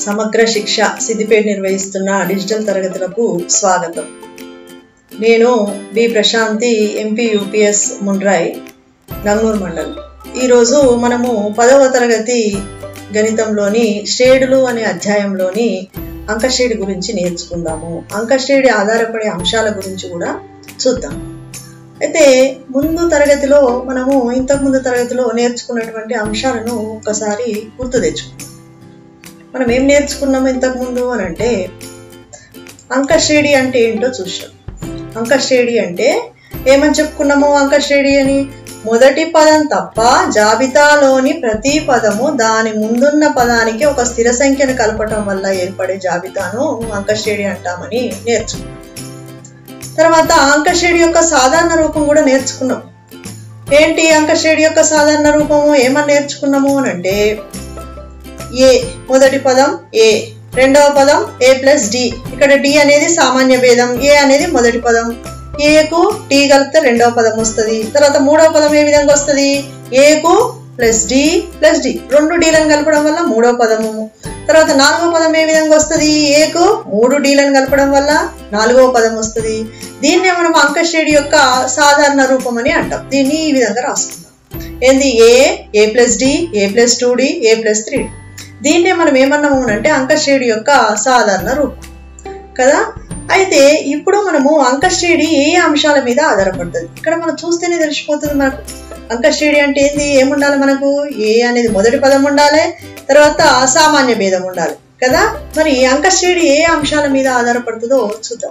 సమగ్ర శిక్ష సిద్దిపేట నిర్వహిస్తున్న డిజిటల్ తరగతులకు స్వాగతం నేను B Prashanthi MP UPS Mundrai Nanguru మండలం ఈరోజు మనము పదవ తరగతి గణితంలోని శ్రేణులు అనే అధ్యాయంలోని అంకశ్రేణి గురించి నేర్చుకుందాము అంకశ్రేణి ఆధారపడే అంశాల గురించి కూడా చూద్దాం అయితే ముందు తరగతిలో మనము ఇంతకు ముందు తరగతిలో నేర్చుకున్నటువంటి అంశాలను ఒకసారి గుర్తు తెచ్చుకుందాం మనం ఏం నేర్చుకున్నాము ఇంతకు ముందు అని అంటే అంకశ్రేణి అంటే ఏంటో చూసాం అంకశ్రేణి అంటే ఏమని చెప్పుకున్నాము అంకశ్రేణి అని మొదటి పదం తప్ప జాబితాలోని ప్రతి పదము దాని ముందున్న పదానికి ఒక స్థిర సంఖ్యను కలపటం వల్ల ఏర్పడే జాబితాను అంకశ్రేణి అంటామని నేర్చుకున్నాం తర్వాత అంకశ్రేణి యొక్క సాధారణ రూపం కూడా నేర్చుకున్నాం ఏంటి అంకశ్రేణి యొక్క సాధారణ రూపము ఏమని నేర్చుకున్నాము అని అంటే ఏ మొదటి పదం ఏ రెండవ పదం ఏ ప్లస్ డి ఇక్కడ డి అనేది సామాన్య భేదం ఏ అనేది మొదటి పదం ఏకు టీ కలిపితే రెండవ పదం వస్తుంది తర్వాత మూడవ పదం ఏ విధంగా వస్తుంది ఏకు ప్లస్ డి ప్లస్ డి రెండు డీలను కలపడం వల్ల మూడవ పదము తర్వాత నాలుగవ పదం ఏ విధంగా వస్తుంది ఏకు మూడు డీలను కలపడం వల్ల నాలుగవ పదం వస్తుంది దీన్నే మనం అంకశ్రేణి యొక్క సాధారణ రూపం అని అంటాం దీన్ని ఈ విధంగా రాసుకుందాం ఏంది a a plus d a plus two d a plus three d దీన్నే మనం ఏమన్నాము అంటే అంకశ్రేణి యొక్క సాధారణ రూపం కదా అయితే ఇప్పుడు మనము అంకశ్రేణి ఏ అంశాల మీద ఆధారపడుతుంది ఇక్కడ మనం చూస్తేనే తెలిసిపోతుంది మనకు అంకశ్రేణి అంటే ఏంది ఏముండాలి మనకు ఏ అనేది మొదటి పదం ఉండాలి తర్వాత సామాన్య భేదం ఉండాలి కదా మరి అంకశ్రేణి ఏ అంశాల మీద ఆధారపడుతుందో చూద్దాం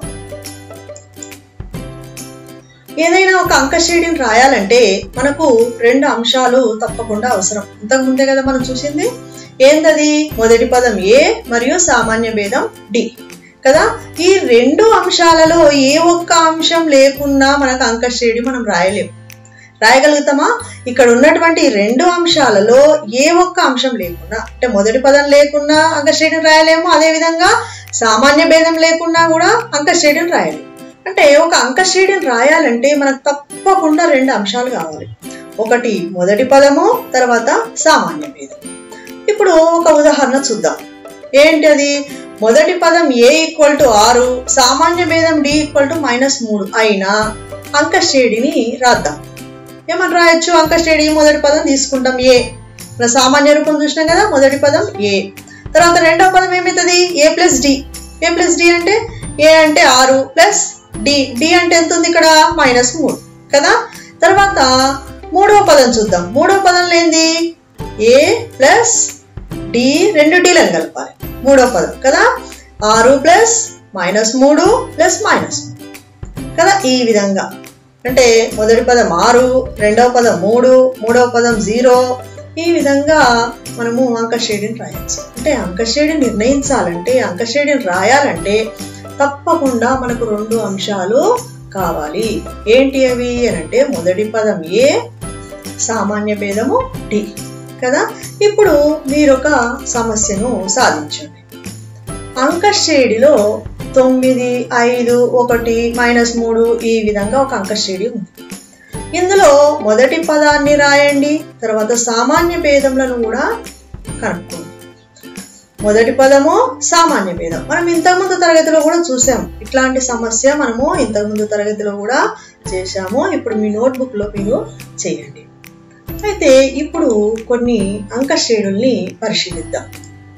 ఏదైనా ఒక అంకశ్రేణిని రాయాలంటే మనకు రెండు అంశాలు తప్పకుండా అవసరం ఇంతకుముందే కదా మనం చూసింది ఏందది మొదటి పదం ఏ మరియు సామాన్య భేదం డి కదా ఈ రెండు అంశాలలో ఏ ఒక్క అంశం లేకున్నా మనకు అంకశ్రేణి మనం రాయలేము రాయగలుగుతామా ఇక్కడ ఉన్నటువంటి రెండు అంశాలలో ఏ ఒక్క అంశం లేకున్నా అంటే మొదటి పదం లేకున్నా అంకశ్రేణిని రాయలేము అదేవిధంగా సామాన్య భేదం లేకున్నా కూడా అంకశ్రేణిని రాయలేము అంటే ఒక అంకశ్రేణిని రాయాలంటే మనకు తప్పకుండా రెండు అంశాలు కావాలి ఒకటి మొదటి పదము తర్వాత సామాన్య భేదం ఇప్పుడు ఒక ఉదాహరణ చూద్దాం ఏంటి అది మొదటి పదం ఏ ఈక్వల్ టు ఆరు సామాన్య భేదం డి ఈక్వల్ టు మైనస్ మూడు అయినా అంకశ్రేణిని రాద్దాం ఏమని రాయొచ్చు అంకశ్రేణి మొదటి పదం తీసుకుంటాం ఏ మన సామాన్య రూపం చూసినాం కదా మొదటి పదం ఏ తర్వాత రెండవ పదం ఏమవుతుంది a plus d a plus d అంటే ఏ అంటే ఆరు ప్లస్ డి డి అంటే ఎంత ఉంది ఇక్కడ మైనస్ మూడు కదా తర్వాత మూడవ పదం చూద్దాం మూడవ పదంలో ఏంది ఏ ప్లస్ డి రెండు డీలను కలపాలి మూడవ పదం కదా ఆరు ప్లస్ మైనస్ మూడు ప్లస్ మైనస్ కదా ఈ విధంగా అంటే మొదటి పదం ఆరు రెండవ పదం మూడు మూడవ పదం జీరో ఈ విధంగా మనము అంకశ్రేణిని రాయొచ్చు అంటే అంకశ్రేణి నిర్ణయించాలంటే అంకశ్రేణిని రాయాలంటే తప్పకుండా మనకు రెండు అంశాలు కావాలి ఏంటి అవి అని అంటే మొదటి పదం ఏ సామాన్య భేదము డి కదా ఇప్పుడు మీరు ఒక సమస్యను సాధించండి అంకశ్రేణిలో తొమ్మిది ఐదు ఒకటి మైనస్ మూడు ఈ విధంగా ఒక అంకశ్రేణి ఉంది ఇందులో మొదటి పదాన్ని రాయండి తర్వాత సామాన్య భేదములను కూడా కనుక్కోండి మొదటి పదము సామాన్య భేదం మనం ఇంతకుముందు తరగతిలో కూడా చూసాం ఇట్లాంటి సమస్య మనము ఇంతకుముందు తరగతిలో కూడా చేశాము ఇప్పుడు మీ నోట్బుక్లో మీరు చేయండి అయితే ఇప్పుడు కొన్ని అంకశ్రేణుల్ని పరిశీలిద్దాం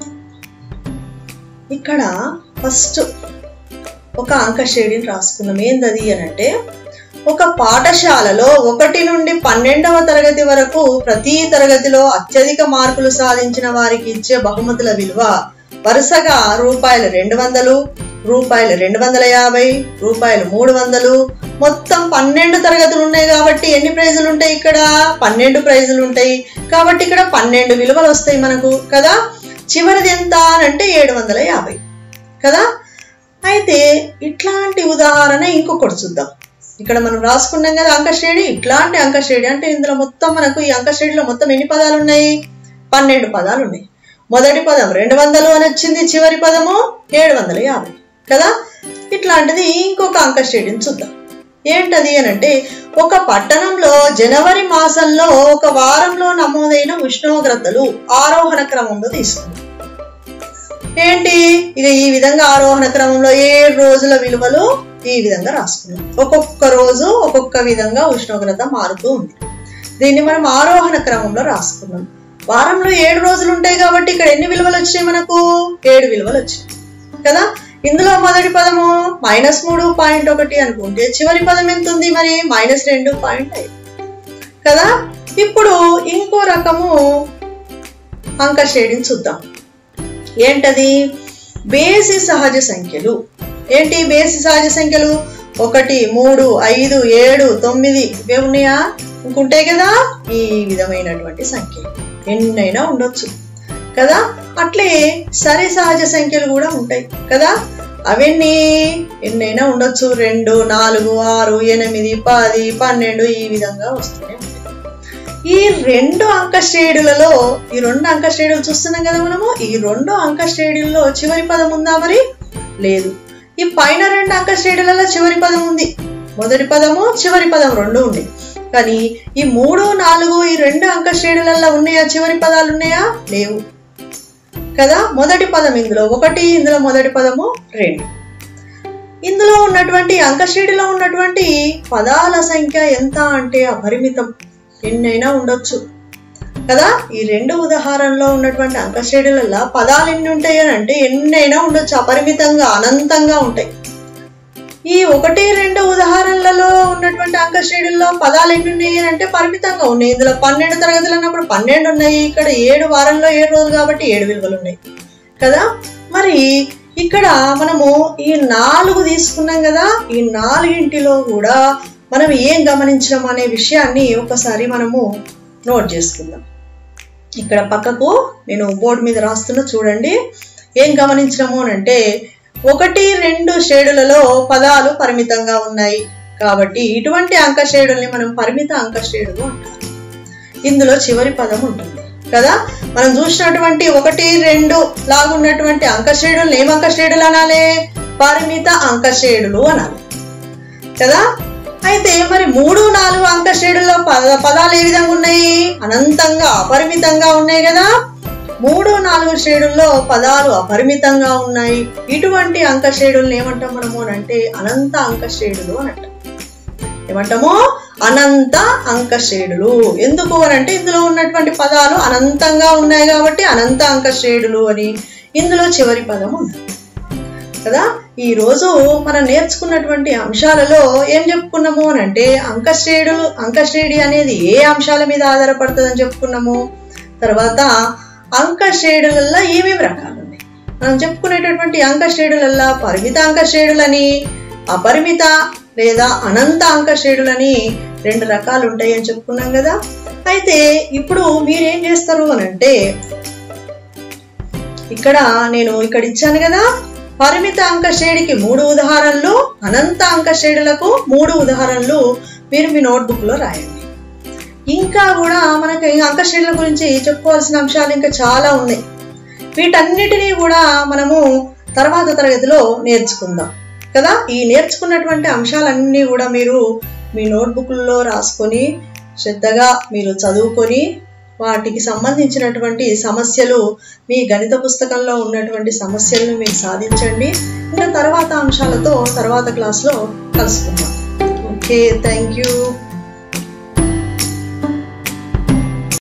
ఇక్కడ ఫస్ట్ ఒక అంకశ్రేణిని రాసుకున్నాం ఏందది అని అంటే ఒక పాఠశాలలో ఒకటి నుండి పన్నెండవ తరగతి వరకు ప్రతి తరగతిలో అత్యధిక మార్కులు సాధించిన వారికి ఇచ్చే బహుమతుల విలువ వరుసగా రూపాయలు రెండు వందలు రూపాయలు రెండు వందల యాభై రూపాయలు మూడు వందలు మొత్తం పన్నెండు తరగతులు ఉన్నాయి కాబట్టి ఎన్ని ప్రైజులు ఉంటాయి ఇక్కడ పన్నెండు ప్రైజులు ఉంటాయి కాబట్టి ఇక్కడ పన్నెండు విలువలు వస్తాయి మనకు కదా చివరిది ఎంత అని అంటే ఏడు వందల యాభై కదా అయితే ఇట్లాంటి ఉదాహరణ ఇంకొకటి చూద్దాం ఇక్కడ మనం రాసుకున్నాం కదా అంకశ్రేణి ఇట్లాంటి అంకశ్రేణి అంటే ఇందులో మొత్తం మనకు ఈ అంకశ్రేణిలో మొత్తం ఎన్ని పదాలు ఉన్నాయి పన్నెండు పదాలు ఉన్నాయి మొదటి పదం రెండు వందలు అని వచ్చింది చివరి పదము ఏడు వందల యాభై కదా ఇట్లాంటిది ఇంకొక అంకశ్రేణిని చూద్దాం ఏంటది అని అంటే ఒక పట్టణంలో జనవరి మాసంలో ఒక వారంలో నమోదైన ఉష్ణోగ్రతలు ఆరోహణ క్రమంలో తీసుకుందాం ఏంటి ఇక ఈ విధంగా ఆరోహణ క్రమంలో ఏడు రోజుల విలువలు ఈ విధంగా రాసుకున్నాం ఒక్కొక్క రోజు ఒక్కొక్క విధంగా ఉష్ణోగ్రత మారుతూ ఉంది దీన్ని మనం ఆరోహణ క్రమంలో రాసుకున్నాం వారంలో ఏడు రోజులు ఉంటాయి కాబట్టి ఇక్కడ ఎన్ని విలువలు వచ్చినాయి మనకు ఏడు విలువలు వచ్చినాయి కదా ఇందులో మొదటి పదము మైనస్ మూడు పాయింట్ ఒకటి అనుకుంటే చివరి పదం ఎంత ఉంది మరి మైనస్ రెండు పాయింట్ ఐదు కదా ఇప్పుడు ఇంకో రకము అంక శ్రేణిని చూద్దాం ఏంటది బేసి సహజ సంఖ్యలు ఏంటి బేసి సహజ సంఖ్యలు ఒకటి మూడు ఐదు ఏడు తొమ్మిది ఇవే ఉన్నాయా ఇంకుంటాయి కదా ఈ విధమైనటువంటి సంఖ్యలు ఎన్నైనా ఉండొచ్చు కదా అట్లే సరి సహజ సంఖ్యలు కూడా ఉంటాయి కదా అవన్నీ ఎన్నైనా ఉండొచ్చు రెండు నాలుగు ఆరు ఎనిమిది పది పన్నెండు ఈ విధంగా వస్తూనే ఉంటాయి ఈ రెండు అంక శ్రేణులలో ఈ రెండు అంక శ్రేణులు చూస్తున్నాం కదా మనము ఈ రెండు అంక శ్రేణుల్లో చివరి పదం ఉందా మరి లేదు ఈ పైన రెండు అంక శ్రేణులలో చివరి పదం ఉంది మొదటి పదము చివరి పదం రెండు ఉంది కానీ ఈ మూడు నాలుగు ఈ రెండు అంక శ్రేణులలో ఉన్నాయా చివరి పదాలు ఉన్నాయా లేవు కదా మొదటి పదం ఇందులో ఒకటి ఇందులో మొదటి పదము రెండు ఇందులో ఉన్నటువంటి అంకశ్రేణిలో ఉన్నటువంటి పదాల సంఖ్య ఎంత అంటే అపరిమితం ఎన్నైనా ఉండొచ్చు కదా ఈ రెండు ఉదాహరణలో ఉన్నటువంటి అంకశ్రేణులలో పదాలు ఎన్ని ఉంటాయి అని అంటే ఎన్నైనా ఉండొచ్చు అపరిమితంగా అనంతంగా ఉంటాయి ఈ ఒకటి రెండు ఉదాహరణలలో ఉన్నటువంటి అంక శ్రేణుల్లో పదాలు ఎన్ని ఉన్నాయి అంటే పరిమితంగా ఉన్నాయి ఇందులో పన్నెండు తరగతులు అన్నప్పుడు పన్నెండు ఉన్నాయి ఇక్కడ ఏడు వారంలో ఏడు రోజులు కాబట్టి ఏడు విలువలు ఉన్నాయి కదా మరి ఇక్కడ మనము ఈ నాలుగు తీసుకున్నాం కదా ఈ నాలుగింటిలో కూడా మనం ఏం గమనించడం అనే విషయాన్ని ఒకసారి మనము నోట్ చేసుకుందాం ఇక్కడ పక్కకు నేను బోర్డు మీద రాస్తున్నా చూడండి ఏం గమనించడము అని అంటే ఒకటి రెండు షేడులలో పదాలు పరిమితంగా ఉన్నాయి కాబట్టి ఇటువంటి అంక శ్రేణుల్ని మనం పరిమిత అంక శ్రేణులు అంటారు ఇందులో చివరి పదం ఉంటుంది కదా మనం చూసినటువంటి ఒకటి రెండు లాగున్నటువంటి అంక శ్రేణులు ఏం అంక శ్రేణులు అనాలి పరిమిత అంక శ్రేణులు అనాలి కదా అయితే మరి మూడు నాలుగు అంక శ్రేణుల్లో పద పదాలు ఏ విధంగా ఉన్నాయి అనంతంగా అపరిమితంగా ఉన్నాయి కదా మూడు నాలుగు శ్రేణుల్లో పదాలు అపరిమితంగా ఉన్నాయి ఇటువంటి అంక శ్రేణులను ఏమంటాం మనము అని అంటే అనంత అంక శ్రేణులు అని అంటాం ఏమంటాము అనంత అంక శ్రేణులు ఎందుకు అని అంటే ఇందులో ఉన్నటువంటి పదాలు అనంతంగా ఉన్నాయి కాబట్టి అనంత అంక శ్రేణులు అని ఇందులో చివరి పదం ఉంది కదా ఈ రోజు మనం నేర్చుకున్నటువంటి అంశాలలో ఏం చెప్పుకున్నాము అని అంటే అంకశ్రేణులు అంకశ్రేణి అనేది ఏ అంశాల మీద ఆధారపడుతుందని చెప్పుకున్నాము తర్వాత అంక శ్రేణులలో ఏమేమి రకాలు ఉన్నాయి మనం చెప్పుకునేటటువంటి అంక శ్రేణులలో పరిమిత అంక శ్రేణులని అపరిమిత లేదా అనంత అంక శ్రేణులని రెండు రకాలు ఉంటాయి అని చెప్పుకున్నాం కదా అయితే ఇప్పుడు మీరేం చేస్తారు అని అంటే ఇక్కడ నేను ఇక్కడ ఇచ్చాను కదా పరిమిత అంక శ్రేణికి మూడు ఉదాహరణలు అనంత అంక శ్రేణులకు మూడు ఉదాహరణలు మీరు మీ నోట్బుక్ లో రాయండి ఇంకా కూడా మనకి అంక శ్రేణుల గురించి చెప్పుకోవాల్సిన అంశాలు ఇంకా చాలా ఉన్నాయి వీటన్నిటినీ కూడా మనము తర్వాత తరగతిలో నేర్చుకుందాం కదా ఈ నేర్చుకున్నటువంటి అంశాలన్నీ కూడా మీరు మీ నోట్బుక్లలో రాసుకొని శ్రద్ధగా మీరు చదువుకొని వాటికి సంబంధించినటువంటి సమస్యలు మీ గణిత పుస్తకంలో ఉన్నటువంటి సమస్యలను మీరు సాధించండి ఇంకా తర్వాత అంశాలతో తర్వాత క్లాస్లో కలుసుకుందాం ఓకే థ్యాంక్ యూ